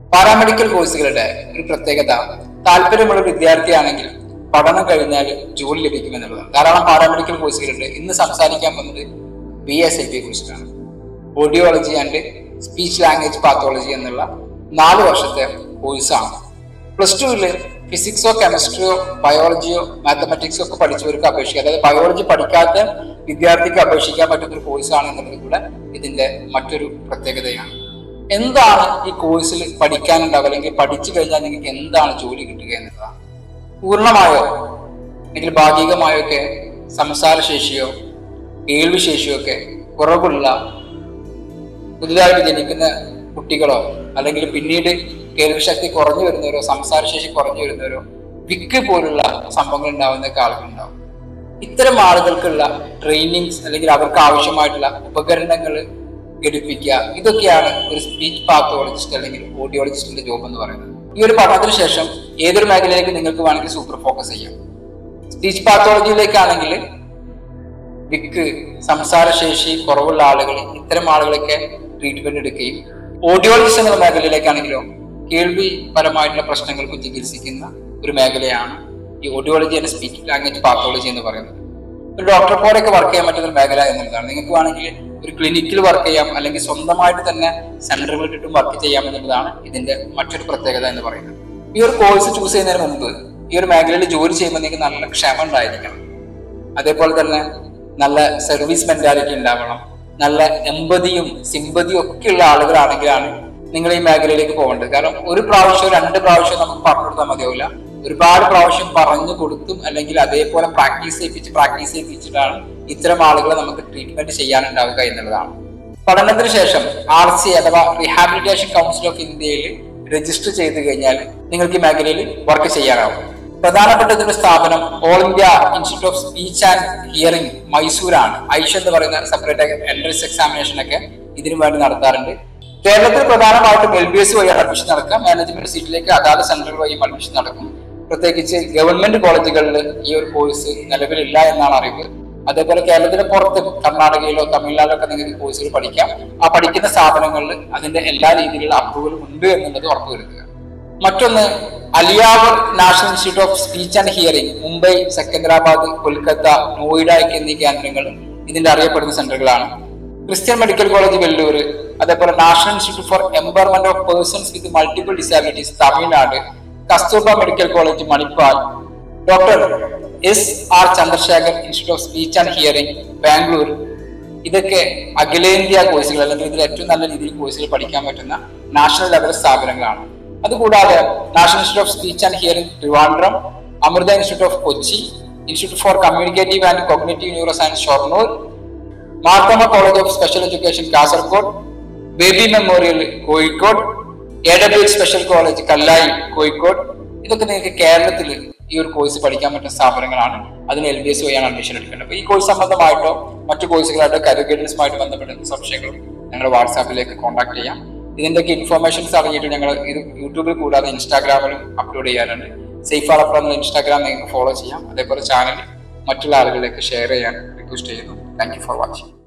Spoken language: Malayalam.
പാരാമെഡിക്കൽ കോഴ്സുകളുടെ ഒരു പ്രത്യേകത താല്പര്യമുള്ള ഒരു വിദ്യാർത്ഥിയാണെങ്കിൽ പഠനം കഴിഞ്ഞാൽ ജോലി ലഭിക്കുമെന്നുള്ളതാണ് ധാരാളം പാരാമെഡിക്കൽ കോഴ്സുകളുണ്ട് ഇന്ന് സംസാരിക്കാൻ പോകുന്നത് ബി എസ് ഐ പി കുറിച്ചിട്ടാണ് audiology and speech language pathology എന്നുള്ള നാല് വർഷത്തെ കോഴ്സാണ് പ്ലസ് ടുവിൽ ഫിസിക്സോ കെമിസ്ട്രിയോ ബയോളജിയോ മാത്തമാറ്റിക്സോ ഒക്കെ പഠിച്ചവർക്ക് അപേക്ഷിക്കാം അതായത് ബയോളജി പഠിക്കാത്ത വിദ്യാർത്ഥിക്ക് അപേക്ഷിക്കാൻ പറ്റുന്ന ഒരു കോഴ്സാണ് എന്നുള്ളത് കൂടെ ഇതിന്റെ മറ്റൊരു പ്രത്യേകതയാണ് എന്താണ് ഈ കോഴ്സിൽ പഠിക്കാനുണ്ടാവുക അല്ലെങ്കിൽ പഠിച്ചു കഴിഞ്ഞാൽ നിങ്ങൾക്ക് എന്താണ് ജോലി കിട്ടുക എന്നുള്ളതാണ് പൂർണ്ണമായോ അല്ലെങ്കിൽ ഭാഗികമായോ ഒക്കെ സംസാരശേഷിയോ കേൾവിശേഷിയോ ഒക്കെ കുറവുള്ള പുതുതായിട്ട് ജനിക്കുന്ന കുട്ടികളോ അല്ലെങ്കിൽ പിന്നീട് കേൾവിശക്തി കുറഞ്ഞു വരുന്നവരോ സംസാരശേഷി കുറഞ്ഞു വരുന്നവരോ വിക്ക് പോലുള്ള സംഭവങ്ങൾ ഉണ്ടാവുന്നൊക്കെ ആളുകളുണ്ടാവും ഇത്തരം ആളുകൾക്കുള്ള ട്രെയിനിങ്സ് അല്ലെങ്കിൽ അവർക്ക് ആവശ്യമായിട്ടുള്ള ഉപകരണങ്ങൾ ഘടിപ്പിക്കുക ഇതൊക്കെയാണ് ഒരു സ്പീച്ച് പാത്തോളജിസ്റ്റ് അല്ലെങ്കിൽ ഓഡിയോളജിസ്റ്റിന്റെ ജോബ് എന്ന് പറയുന്നത് ഈ ഒരു പഠനത്തിന് ശേഷം ഏതൊരു മേഖലയിലേക്ക് നിങ്ങൾക്ക് വേണമെങ്കിൽ സൂപ്പർ ഫോക്കസ് ചെയ്യാം സ്പീച്ച് പാത്തോളജിയിലേക്കാണെങ്കിൽ വിക്ക് സംസാരശേഷി കുറവുള്ള ആളുകൾ ഇത്തരം ആളുകളൊക്കെ ട്രീറ്റ്മെന്റ് എടുക്കുകയും ഓഡിയോളജിസ്റ്റ് എന്ന മേഖലയിലേക്കാണെങ്കിലോ കേൾവിപരമായിട്ടുള്ള പ്രശ്നങ്ങൾക്ക് ചികിത്സിക്കുന്ന ഒരു മേഖലയാണ് ഈ audiology and speech language pathology എന്ന് പറയുന്നത് ഒരു ഡോക്ടറെ പോലെയൊക്കെ വർക്ക് ചെയ്യാൻ പറ്റുന്ന ഒരു മേഖല എന്നുള്ളതാണ് നിങ്ങൾക്ക് വേണമെങ്കിൽ ഒരു ക്ലിനിക്കിൽ വർക്ക് ചെയ്യാം അല്ലെങ്കിൽ സ്വന്തമായിട്ട് തന്നെ സെന്ററുകൾ ഇട്ടിട്ടും വർക്ക് ചെയ്യാം എന്നുള്ളതാണ് ഇതിന്റെ മറ്റൊരു പ്രത്യേകത എന്ന് പറയുന്നത് ഈ ഒരു കോഴ്സ് ചൂസ് ചെയ്യുന്നതിന് മുമ്പ് ഈ ഒരു മേഖലയിൽ ജോലി ചെയ്യുമ്പോൾ നിങ്ങൾക്ക് നല്ല ക്ഷമ ഉണ്ടായിരിക്കണം അതേപോലെ തന്നെ നല്ല സർവീസ് മെന്റാലിറ്റി ഉണ്ടാവണം നല്ല എമ്പതിയും സിമ്പതിയും ഒക്കെ ഉള്ള ആളുകളാണെങ്കിലാണ് നിങ്ങൾ ഈ മേഖലയിലേക്ക് പോകേണ്ടത് കാരണം ഒരു പ്രാവശ്യം രണ്ട് പ്രാവശ്യം നമുക്ക് പറഞ്ഞു കൊടുത്താൽ മതിയാവില്ല ഒരുപാട് പ്രാവശ്യം പറഞ്ഞു കൊടുത്തും അല്ലെങ്കിൽ അതേപോലെ പ്രാക്ടീസ് ചെയ്യിപ്പിച്ച് പ്രാക്ടീസ് ചെയ്യിപ്പിച്ചിട്ടാണ് ഇത്തരം ആളുകളെ നമുക്ക് ട്രീറ്റ്മെന്റ് ചെയ്യാനുണ്ടാവുക എന്നുള്ളതാണ് പഠനത്തിന് ശേഷം ആർ സി അഥവാ റീഹാബിലിറ്റേഷൻ കൗൺസിൽ ഓഫ് ഇന്ത്യയിൽ രജിസ്റ്റർ ചെയ്ത് കഴിഞ്ഞാൽ നിങ്ങൾക്ക് ഈ മേഖലയിൽ വർക്ക് ചെയ്യാനാവും പ്രധാനപ്പെട്ട ഒരു സ്ഥാപനം all India institute of speech and hearing മൈസൂരാണ് ഐഷ എന്ന് പറയുന്ന സെപ്പറേറ്റ് എൻട്രൻസ് എക്സാമിനേഷൻ ഒക്കെ ഇതിനു വേണ്ടി നടത്താറുണ്ട് കേരളത്തിൽ പ്രധാനമായിട്ടും എൽ ബി എസ് വഴി അഡ്മിഷൻ നടക്കാം മാനേജ്മെന്റ് സീറ്റിലേക്ക് അതാത് സെന്റർ വഴി അഡ്മിഷൻ നടക്കും പ്രത്യേകിച്ച് ഗവൺമെന്റ് കോളേജുകളിൽ ഈ ഒരു കോഴ്സ് നിലവിലില്ല എന്നാണ് അറിവ് അതേപോലെ കേരളത്തിന് പുറത്ത് കർണാടകയിലോ തമിഴ്നാട്ടിലോ ഒക്കെ നിങ്ങൾക്ക് കോഴ്സുകൾ പഠിക്കാം ആ പഠിക്കുന്ന സ്ഥാപനങ്ങളിൽ അതിന്റെ എല്ലാ രീതിയിലുള്ള അപ്രൂവലും ഉണ്ട് എന്നുള്ളത് ഉറപ്പുവരുത്തുക മറ്റൊന്ന് Ali Yavar national institute of speech and hearing Mumbai Secunderabad Kolkata Noida എന്നീ കേന്ദ്രങ്ങൾ ഇതിന്റെ അറിയപ്പെടുന്ന സെന്ററുകളാണ് ക്രിസ്ത്യൻ മെഡിക്കൽ കോളേജ് വെല്ലൂർ അതേപോലെ national institute for empowerment of persons with multiple disabilities Tamil Nadu Kasturba medical college Manipal doctor S R Chandrasekhar institute of speech and hearing Bangalore ഇതൊക്കെ അഖിലേന്ത്യാ കോഴ്സുകൾ അല്ലെങ്കിൽ ഇതിൽ ഏറ്റവും നല്ല രീതിയിൽ കോഴ്സുകൾ പഠിക്കാൻ പറ്റുന്ന നാഷണൽ ലെവൽ സ്ഥാപനങ്ങളാണ് അതുകൂടാതെ national institute of speech and hearing Trivandrum Amrita institute of Kochi institute for communicative and cognitive neuro science Shoranur Marthoma college of special education Kasaragod baby memorial Kozhikode A W special college Kallai Kozhikode ഇതൊക്കെ നിങ്ങൾക്ക് കേരളത്തിൽ ഈ ഒരു കോഴ്സ് പഠിക്കാൻ പറ്റുന്ന സ്ഥാപനങ്ങളാണ് അതിന് എൽ ബി എസ് വഴിയാണ് അഡ്മിഷൻ എടുക്കേണ്ടത് അപ്പൊ ഈ കോഴ്സ് സംബന്ധമായിട്ടോ മറ്റു കോഴ്സുകളായിട്ടോ കരിയർ ഗൈഡൻസുമായിട്ട് ബന്ധപ്പെട്ട എന്ത് സംശയങ്ങളും ഞങ്ങൾ വാട്സാപ്പിലേക്ക് കോൺടാക്ട് ചെയ്യാം ഇതിന്റെയൊക്കെ ഇൻഫർമേഷൻസ് അറിഞ്ഞിട്ട് ഞങ്ങൾ ഇത് യൂട്യൂബിൽ കൂടാതെ ഇൻസ്റ്റാഗ്രാമിലും അപ്ലോഡ് ചെയ്യാറുണ്ട് സേഫ് ആളപ്പുറം എന്ന ഇൻസ്റ്റാഗ്രാം നിങ്ങൾക്ക് ഫോളോ ചെയ്യാം അതേപോലെ ചാനൽ മറ്റുള്ള ആളുകളിലേക്ക് ഷെയർ ചെയ്യാൻ റിക്വസ്റ്റ് ചെയ്യുന്നു താങ്ക് യു ഫോർ വാച്ചിങ്